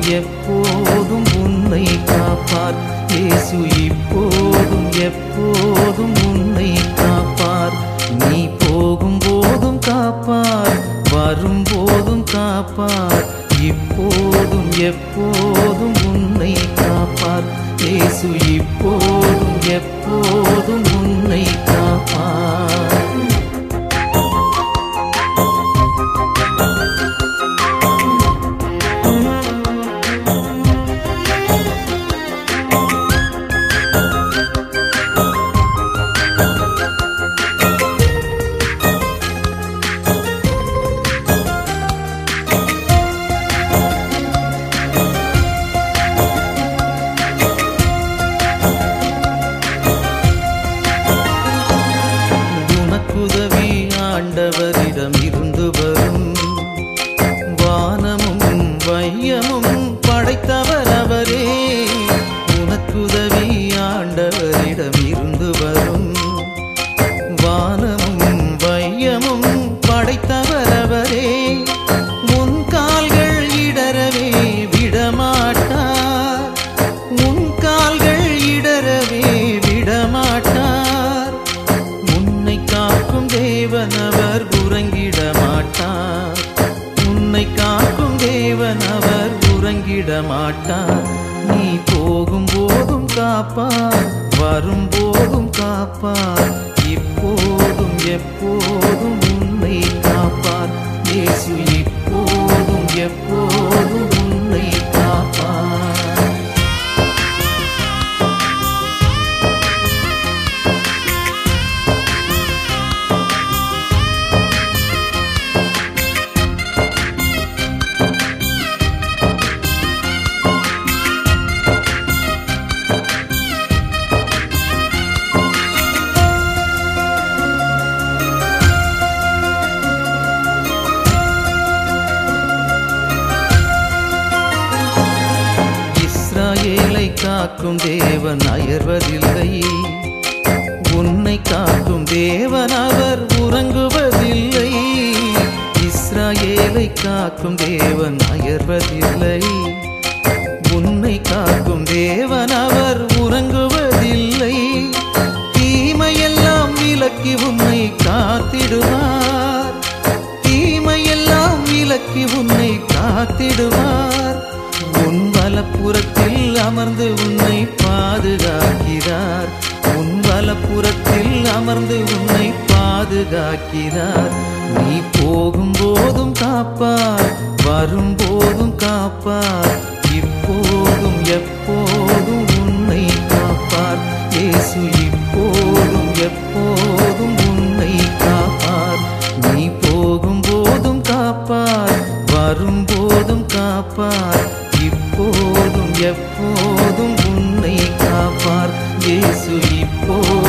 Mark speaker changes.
Speaker 1: எப்போதும் உன்னை காப்பார் இயேசு இப்போதும் எப்போதும் உன்னை காப்பார் நீ போகும்போதும் காப்பார் வரும்போதும் காப்பார் இப்போதும் எப்போதும் உன்னை காப்பார் இயேசு இப்போதும் எப்போதும் உன்னை காப்பார் உனக்குதவி ஆண்டவரிடம் இருந்து வரும் வானமும் வையமும் படைத்தவர் அவரே உனக்குதவி ஆண்டவரிடம் இருந்து வரும் வானமும் வையமும் படைத்தவர் அவரே உன் கால்கள் இடரவே விடமாட்டார் உன் கால்கள் இடரவே விடமாட்டார் உன்னை காக்கும் தேவன் அவர் உறங்கிட மாட்டார் உன்னை காக்கும் தேவன் அவர் உறங்கிட மாட்டார் நீ போகும் போதும் காப்பார் வரும்போதும் காப்பார் இப்போதும் எப்போதும் உன்னை காப்பார் இயேசு இப்போதும் எப்போதும் உன்னை காப்பார் இஸ்ராயேலை காக்கும் தேவன் அயர்வதில்லை உன்னை காக்கும் தேவன் அவர் உறங்குவதில்லை இஸ்ராயேலை காக்கும் தேவன் அயர்வதில்லை உன்னை காக்கும் தேவன் அவர் உறங்குவதில்லை தீமையெல்லாம் விலக்கி உன்னை காத்திடுவார் தீமையெல்லாம் விலக்கி உன்னை காத்திடுவார் உன் வலப்புறத்தில் அமர்ந்து உன்னை பாதுகாக்கிறார் உன் வலப்புறத்தில் அமர்ந்து உன்னை பாதுகாக்கிறார் நீ போகும்போதும் காப்பார் வரும்போதும் காப்பார் இப்போதும் எப்போதும் உன்னை காப்பார் இயேசு இப்போதும் எப்போதும் உன்னை காப்பார் நீ போகும்போதும் காப்பார் வரும்போதும் காப்பார் இப்போதும் எப்போதும் உன்னை காப்பார் இயேசு இப்போதும்